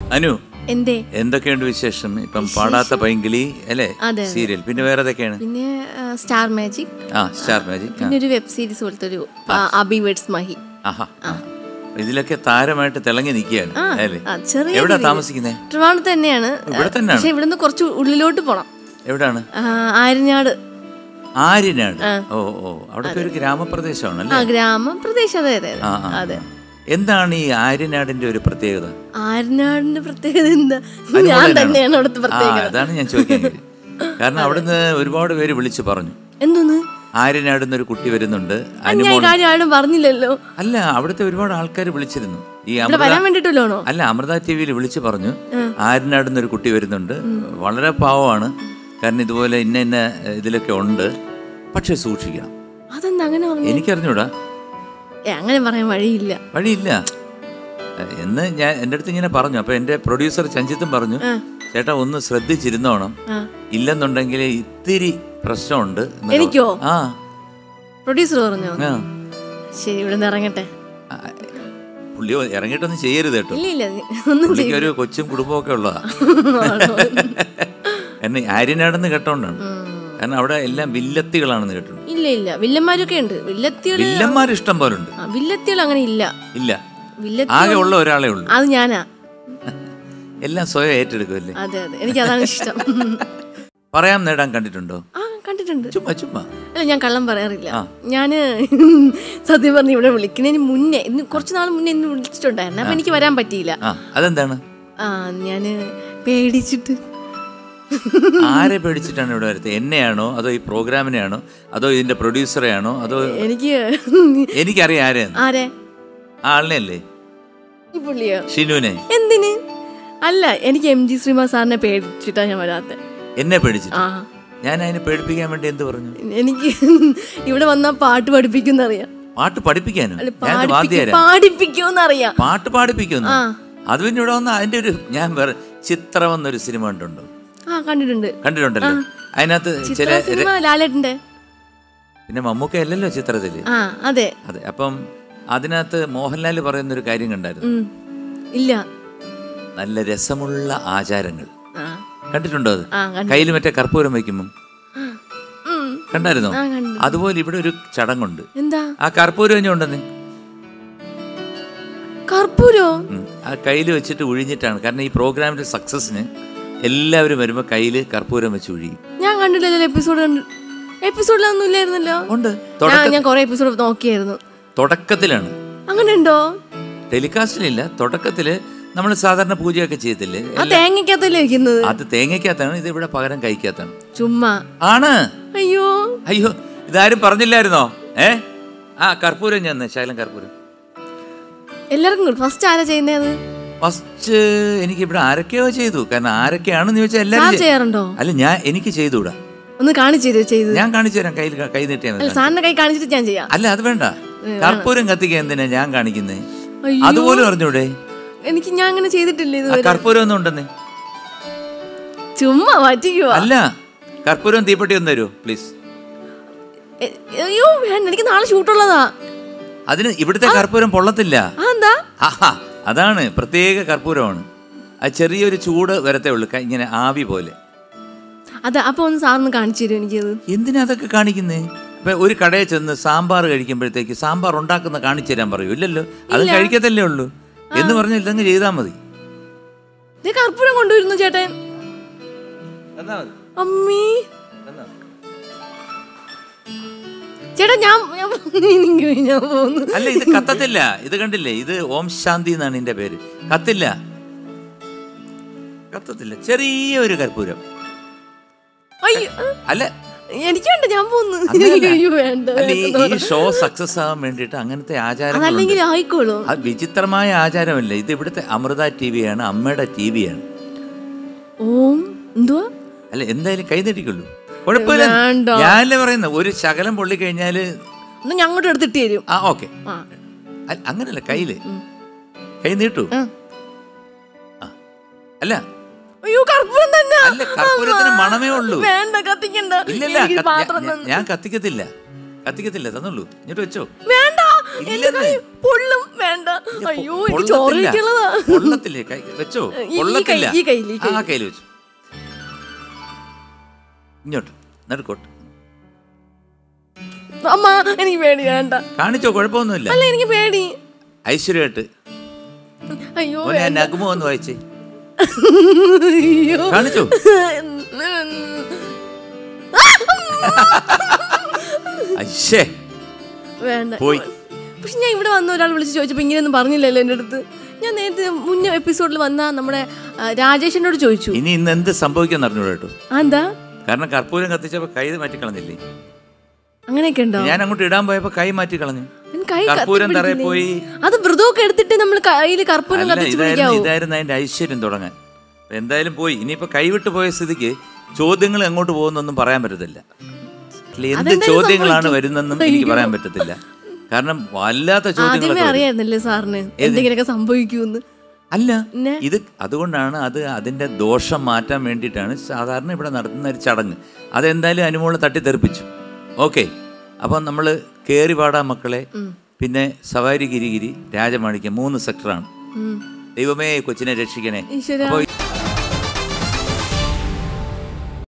അനു എന്തേ എന്തൊക്കെയുണ്ട് വിശേഷം ഇപ്പം പാടാത്ത പൈങ്കിളി അല്ലേ അതെ, സീരിയൽ പിന്നെ വേറെ ഏതൊക്കെയാണ് പിന്നെ ആ, സ്റ്റാർ മാജിക് ആ സ്റ്റാർ മാജിക് പിന്നെ ഒരു വെബ് സീരീസ് പോലത്തെ ഒരു ആ, അബി വേർഡ്സ് മഹി ആഹാ ഇതിലൊക്കെ താരമായിട്ട് തിളങ്ങി നിൽക്കുകയാണ് ആ, അല്ലേ ആ, ചെറിയ എവിടെ രീതിയിൽ. താമസിക്കുന്നേ ട്രിവാണ്ടത്ത് തന്നെയാണ് ഇവിടെ തന്നെയാണ്? പക്ഷെ ഇവിടുന്ന് കുറച്ച് ഉള്ളിലോട്ട് പോണം എവിടാണ് ആ, ആര്യനാട് ആര്യനാട് ഓ ഓ അവിടെ ഒരു ഗ്രാമപ്രദേശമാണ് ആ അല്ലേ ഗ്രാമപ്രദേശം അതെ അതെ ആ, അതെ ആ, അതെ ആ. എന്താണ് ഈ ആര്യനാടിന്റെ ഒരു പ്രത്യേകത ആര്യനാടിന്റെ പ്രത്യേകത എന്താ അനുമോൾ ഞാൻ തന്നെയാണോ? തന്നെയാണ് അവിടുത്തെ ആ പ്രത്യേകത അതാണ് ഞാൻ ചോദിക്കാൻ കാര്യം. കാരണം അവിടുന്ന് ഒരുപാട് പേര് വിളിച്ചു പറഞ്ഞു എന്തോന്ന് ആര്യനാടുന്ന് ഒരു കുട്ടി വരുന്നുണ്ട് ഞാൻ ഈ അനുമോൾ കാര്യം ആരും പറഞ്ഞില്ലല്ലോ അല്ല അവിടുത്തെ ഒരുപാട് ആൾക്കാർ വിളിച്ചിരുന്നു ഈ ഇവിടെ അമൃത വരാൻ വേണ്ടിട്ടല്ലോ അല്ല അമൃത ടി വിയിൽ വിളിച്ചു പറഞ്ഞു ആര്യനാടുന്ന് ഒരു കുട്ടി വരുന്നുണ്ട് വളരെ പാവമാണ് കാരണം ഇതുപോലെ ഇന്ന ഇന്ന ഇതിലൊക്കെ ഉണ്ട് പക്ഷെ സൂക്ഷിക്കണം അതെന്താ അങ്ങനെ പറഞ്ഞു എനിക്കറിഞ്ഞൂടാ ഏ, അങ്ങനെ പറയാൻ വഴിയില്ല വഴിയില്ല എന്ന് ഞാൻ എൻ്റെ അടുത്ത് ഇങ്ങനെ പറഞ്ഞു അപ്പൊ എൻ്റെ പ്രൊഡ്യൂസർ ചഞ്ചിത്തും പറഞ്ഞു ചേട്ടാ ഒന്ന് ശ്രദ്ധിച്ചിരുന്നോണം ആ. ഇല്ലെന്നുണ്ടെങ്കിൽ ഇത്തിരി പ്രശ്നമുണ്ട് എന്നൊക്കെ എനിക്കോ? ആ പ്രൊഡ്യൂസർ പറഞ്ഞോ ആ. ശരി ഇവിടെ നിന്ന് ഇറങ്ങട്ടെ ആ, പുള്ളി ഇറങ്ങിയിട്ടൊന്നും ചെയ്യരുത് കേട്ടോ ഇല്ല ഇല്ല നീ ഒന്നും പുള്ളിക്ക് ഒരു കൊച്ചും കുടുംബമൊക്കെ ഉള്ളതാ എന്നെ ആര്യനാടെന്ന് കേട്ടോണ്ടാണ് കാരണം അവിടെ എല്ലാം വില്ലത്തികളാണെന്ന് കേട്ടിട്ടുണ്ട് ഇല്ല ഇല്ല വില്ലന്മാരൊക്കെ ഉണ്ട് വില്ലത്തികള് വില്ലന്മാർ ഇഷ്ടം പോലെ ഉണ്ട് ആ, വില്ലത്തികൾ അങ്ങനെ ഇല്ല ഇല്ല വില്ലത്തി ആകെ ഉള്ള ഒരാളെ ഉള്ളൂ അത് ഞാനാ എല്ലാം സ്വയം ഏറ്റെടുക്കുമല്ലേ അതെ അതെ എനിക്ക് അതാണ് ഇഷ്ടം പറയാൻ നേടാൻ കണ്ടിട്ടുണ്ടോ ആ കണ്ടിട്ടുണ്ട് ചുമ്മാ ചുമ്മാ അല്ല ഞാൻ കള്ളം പറയാറില്ല ആ. ഞാന് സത്യം പറഞ്ഞ് ഇവിടെ വിളിക്കുന്നതിന് മുന്നേ ഇന്ന് കുറച്ച് നാൾ മുന്നേ ഇന്ന് വിളിച്ചിട്ടുണ്ടായിരുന്നു അപ്പൊ എനിക്ക് വരാൻ പറ്റിയില്ല ആ അതെന്താണ് ആ ഞാന് പേടിച്ചിട്ട് ആരെ പേടിച്ചിട്ടാണ് ഇവിടെ വരുന്നത് എന്നെയാണോ അതോ ഈ പ്രോഗ്രാമിനെയാണോ അതോ ഇതിന്റെ പ്രൊഡ്യൂസറെയാണോ അതോ എനിക്ക് എനിക്കറിയാം ആരെയാണ് ആരെ ആ ആളിനെ അല്ലേ ഈ പുള്ളിയോ ഷിനുവിനെ എന്തിന് അല്ല എനിക്ക് എം ജി ശ്രീമാ സാറിനെ പേടിച്ചിട്ടാ ഞാൻ വരാത്തെ എന്നെ പേടിച്ചിട്ട് ആ ഞാൻ അതിനെ പേടിപ്പിക്കാൻ വേണ്ടി എന്ത് പറഞ്ഞു എനിക്ക് ഇവിടെ വന്നാ പാട്ട് പഠിപ്പിക്കുന്നറിയാം പാട്ട് പഠിപ്പിക്കാനോ അല്ല, ഞാൻ പാടിപ്പിക്കും- വാദ്യരാ പാടിപ്പിക്കുമെന്നറിയാം പാട്ട് പാടിപ്പിക്കുന്നു ആ. അത് പിന്നെ ഇവിടെ വന്ന അതിന്റെ ഒരു ഞാൻ വേറെ ചിത്രം എന്നൊരു സിനിമ കണ്ടുണ്ടോ ആ കണ്ടിട്ടുണ്ട് കണ്ടിട്ടുണ്ടല്ലോ അതിനകത്ത് ചില ചിത്ര സിനിമ ലാലേട്ടന്റെ പിന്നെ മമ്മൂക്ക അല്ലല്ലോ ചിത്രത്തില് ആ അതെ അതെ അപ്പം അതിനകത്ത് മോഹൻലാൽ പറയുന്ന ഒരു കാര്യം കണ്ടായിരുന്നു ഉം. ഇല്ല നല്ല രസമുള്ള ആചാരങ്ങൾ ആ കണ്ടിട്ടുണ്ടോ അത് ആ കണ്ടു കയ്യിൽ മറ്റേ കർപ്പൂരം വയ്ക്കുമ്പം ഉം. കണ്ടായിരുന്നോ ആ കണ്ടു അതുപോലെ ഇവിടെ ഒരു ചടങ്ങുണ്ട് എന്താ ആ കർപ്പൂരം ഇനി ഉണ്ടെന്ന് കർപ്പൂരോ ഉം. ആ കയ്യിൽ വെച്ചിട്ട് ഒഴിഞ്ഞിട്ടാണ് കാരണം ഈ പ്രോഗ്രാമിന്റെ സക്സസിന് എല്ലാവരും വരുമ്പോൾ കയ്യിൽ കർപ്പൂരം വെച്ച് ഒഴിയും ഞാൻ കണ്ടില്ലല്ലോ എപ്പിസോഡ് കണ്ടു എപ്പിസോഡിലൊന്നും ഇല്ലായിരുന്നല്ലോ ഉണ്ട് ഞാൻ തുടക്ക- ഞാൻ കൊറേ എപ്പിസോഡ് നോക്കിയായിരുന്നു തുടക്കത്തിലാണ് അങ്ങനെ ഉണ്ടോ ടെലികാസ്റ്റിലില്ല തുടക്കത്തില് നമ്മൾ സാധാരണ പൂജയൊക്കെ ചെയ്യത്തില്ലേ ആ തേങ്ങക്കകത്തല്ലേ വെക്കുന്നത് അത് തേങ്ങയ്ക്കകത്താണ് ഇത് ഇവിടെ പകരം കഴിക്കാത്താണ് ചുമ്മാ ആണ് അയ്യോ അയ്യോ ഇതാരും പറഞ്ഞില്ലായിരുന്നോ ഏ ആ കർപ്പൂരം ഞാൻ ശകലം കർപ്പൂരം എല്ലാവർക്കും ഫസ്റ്റ് ആരാ ചെയ്യുന്നത് ഫസ്റ്റ് എനിക്ക് ഇവിടെ ആരൊക്കെയോ ചെയ്തു കാരണം ആരൊക്കെയാണെന്ന് ചോദിച്ചാൽ എല്ലാവരും സാർ ചെയ്യും. ചെയ്യാറുണ്ടോ അല്ല ഞാൻ എനിക്ക് ചെയ്തുകൂടാ ഒന്ന് കാണിച്ചു തരുമോ ചെയ്ത് ഞാൻ കാണിച്ചു തരാം കയ്യിൽ കൈ നീട്ടിയാൽ അല്ല മതി. സാറിന്റെ കൈ കാണിച്ചിട്ട് ഞാൻ ചെയ്യാം അല്ല അത് വേണ്ട കർപ്പൂരം കത്തിക്കാൻ എന്തിനാ ഞാൻ കാണിക്കുന്നേ അയ്യോ അതുപോലും അറിഞ്ഞൂടെ എനിക്ക് ഞാൻ അങ്ങനെ ചെയ്തിട്ടില്ല ആ ഇതുവരെ കർപ്പൂരം ഒന്നും ഉണ്ടെന്നേ ചുമ്മാ പറ്റിക്കുവാ അല്ല കർപ്പൂരം തീപ്പെട്ടി ഒന്ന് തരുമോ പ്ലീസ് എ- അയ്യോ വേണ്ട എനിക്ക് നാളെ ഷൂട്ടുള്ളതാ അതിന് ഇവിടുത്തെ കർപ്പൂരം പൊള്ളത്തില്ല ആ എന്താ ആഹാ അതാണ് പ്രത്യേക കർപ്പൂരമാണ് അത് ചെറിയൊരു ചൂട് വരത്തേ ഉള്ളൂ ക- ഇങ്ങനെ ആവി പോലെ അതാ അപ്പൊ ഒന്ന് സാറിന് കാണിച്ചു തരും എനിക്കത് എന്തിനാ അതൊക്കെ കാണിക്കുന്നേ ഇപ്പൊ ഒരു കടയിൽ ചെന്ന് സാമ്പാർ കഴിക്കുമ്പോഴത്തേക്ക് സാമ്പാർ ഉണ്ടാക്കുന്ന കാണിച്ചു തരാൻ പറയൂ ഇല്ലല്ലോ അത് കഴിക്കത്തല്ലേ ഉള്ളൂ എന്ന് പറഞ്ഞാൽ ഇതങ്ങ് ചെയ്താൽ മതി ഇത് കർപ്പൂരം കൊണ്ടുവരുന്നു ചേട്ടൻ അമ്മീ ചേട്ടാ ഞാൻ ഞാൻ എനിക്ക് ഞാൻ പോകുന്നു അല്ല ഇത് കത്തത്തില്ല ഇത് കണ്ടില്ലേ ഇത് ഓം ശാന്തി എന്നാണ് ഇതിന്റെ പേര് കത്തില്ല കത്തത്തില്ല ചെറിയ ഒരു കർപ്പൂരം അയ്യോ അല്ല എനിക്ക് വേണ്ട ഞാൻ പോകുന്നു അങ്ങനെയല്ല. അയ്യോ വേണ്ട അല്ല ഈ- ഈ ഷോ സക്സസ് ആവാൻ വേണ്ടിയിട്ട് അങ്ങനത്തെ ആചാരങ്ങളുണ്ട് അതല്ലെങ്കിൽ ആയിക്കോളൂ അത് വിചിത്രമായ ആചാരമല്ല ഇത് ഇവിടുത്തെ അമൃത ടി വിയാണ് അമ്മയുടെ ടി വിയാണ് ഓം എന്തുവാ അല്ല എന്തായാലും കൈ നീട്ടിക്കൊള്ളൂ കുഴപ്പമില്ല വേണ്ട. ഞാനല്ലേ പറയുന്നത് ഒരു ശകലം പൊള്ളി കഴിഞ്ഞാല് എന്നാ ഞാൻ അങ്ങോട്ട് എടുത്തിട്ട് തരും ആ ഓക്കെ ആ അങ്ങനല്ല കയ്യില് കൈ നീട്ടു ആ. ആ. അല്ല അയ്യോ കർപ്പൂരം തന്നെ അല്ല കർപ്പൂരത്തിന് മണമേ ഉള്ളൂ വേണ്ട കത്തിക്കണ്ട ഇല്ലല്ല എനിക്കൊരു കത്തി- പാത്രം ഞാൻ- തന്ന്. ഞാൻ കത്തിക്കത്തില്ല കത്തിക്കത്തില്ല തന്നുള്ളൂ ഇങ്ങോട്ട് വെച്ചോ വേണ്ട ഇല്ലെന്ന്. എന്റെ കൈ പൊള്ളും വേണ്ട അയ്യോ എനിക്ക് കൊള്ളത്തില്ല. ചോറ് കിട്ടിയുള്ളതാ കൊള്ളത്തില്ലേ കൈ വെച്ചോ ഈ- ഈ കൊള്ളത്തില്ല കൈ- ഈ കയ്യിൽ, ഈ ആ കയ്യിൽ വെച്ചു ഇങ്ങോട്ട് നടുക്കോട്ട് അമ്മ എനിക്ക് പേടി വേണ്ട കാണിച്ചോ കുഴപ്പമൊന്നുമില്ല അല്ല എനിക്ക് പേടി ഐശ്വര്യമായിട്ട് അയ്യോ മോനെ ആ നഗ്മോ ഒന്ന് വായിച്ചേ അയ്യോ കാണിച്ചോ അയ്യേ വേണ്ട പോയി പക്ഷെ ഞാൻ ഇവിടെ വന്ന ഒരാൾ വിളിച്ച് ചോദിച്ചപ്പോൾ ഇങ്ങനെയൊന്നും പറഞ്ഞില്ലല്ലോ എൻ്റെ അടുത്ത് ഞാൻ നേരത്തെ മുന്നേ എപ്പിസോഡിൽ വന്ന നമ്മുടെ ആ, രാജേഷിനോട് ചോദിച്ചു ഇനി ഇന്ന് എന്ത് സംഭവിക്കാന്ന് അറിഞ്ഞൂടാ കേട്ടോ ആ, എന്താ കാരണം കർപ്പൂരം കത്തിച്ചപ്പോ കൈ മാറ്റി കളഞ്ഞില്ലേ അങ്ങനെയൊക്കെ ഉണ്ടോ ഞാൻ അങ്ങോട്ട് ഇടാൻ പോയപ്പോ കൈ മാറ്റി കളഞ്ഞു ഞാൻ കൈ കർപ്പൂരം തറയിൽ കത്തിപ്പിടിക്കില്ലേ? പോയി അത് വ്രതമൊക്കെ എടുത്തിട്ട് നമ്മൾ കയ്യിൽ കർപ്പൂരം അല്ല കത്തിച്ച് ഇതായിരുന്നു പിടിക്കാവൂ ഇതായിരുന്നു അതിന്റെ ഐശ്വര്യം തുടങ്ങാൻ അപ്പൊ എന്തായാലും പോയി ഇനിയിപ്പോ കൈവിട്ട് പോയ സ്ഥിതിക്ക് ചോദ്യങ്ങൾ എങ്ങോട്ട് പോകുന്നൊന്നും പറയാൻ പറ്റത്തില്ല അല്ല, എന്ത് അതെന്തായാലും ചോദ്യങ്ങളാണ് സംഭവിക്കും. വരുന്നെന്നും എനിക്ക് പറയാൻ പറ്റത്തില്ല കാരണം വല്ലാത്ത ആദ്യമേ ചോദ്യങ്ങളൊക്കെ വരും. അറിയായിരുന്നല്ലേ സാറിന് എന്തെങ്കിലുമൊക്കെ സംഭവിക്കൂന്ന് അല്ല പിന്നെ? ഇത് അതുകൊണ്ടാണ് അത് അതിന്റെ ദോഷം മാറ്റാൻ വേണ്ടിയിട്ടാണ് സാധാരണ ഇവിടെ നടത്തുന്ന ഒരു ചടങ്ങ് അതെന്തായാലും അനുമോള് തട്ടിത്തെറിപ്പിച്ചു ഓക്കെ അപ്പം നമ്മൾ കയറി പാടാ മക്കളെ പിന്നെ സവാരി ഗിരിഗിരി രാജമാണിക്യം മൂന്ന് സെക്ടറാണ് ഉം. ദൈവമേ കൊച്ചിനെ രക്ഷിക്കണേ ഈശ്വരാ. അപ്പോൾ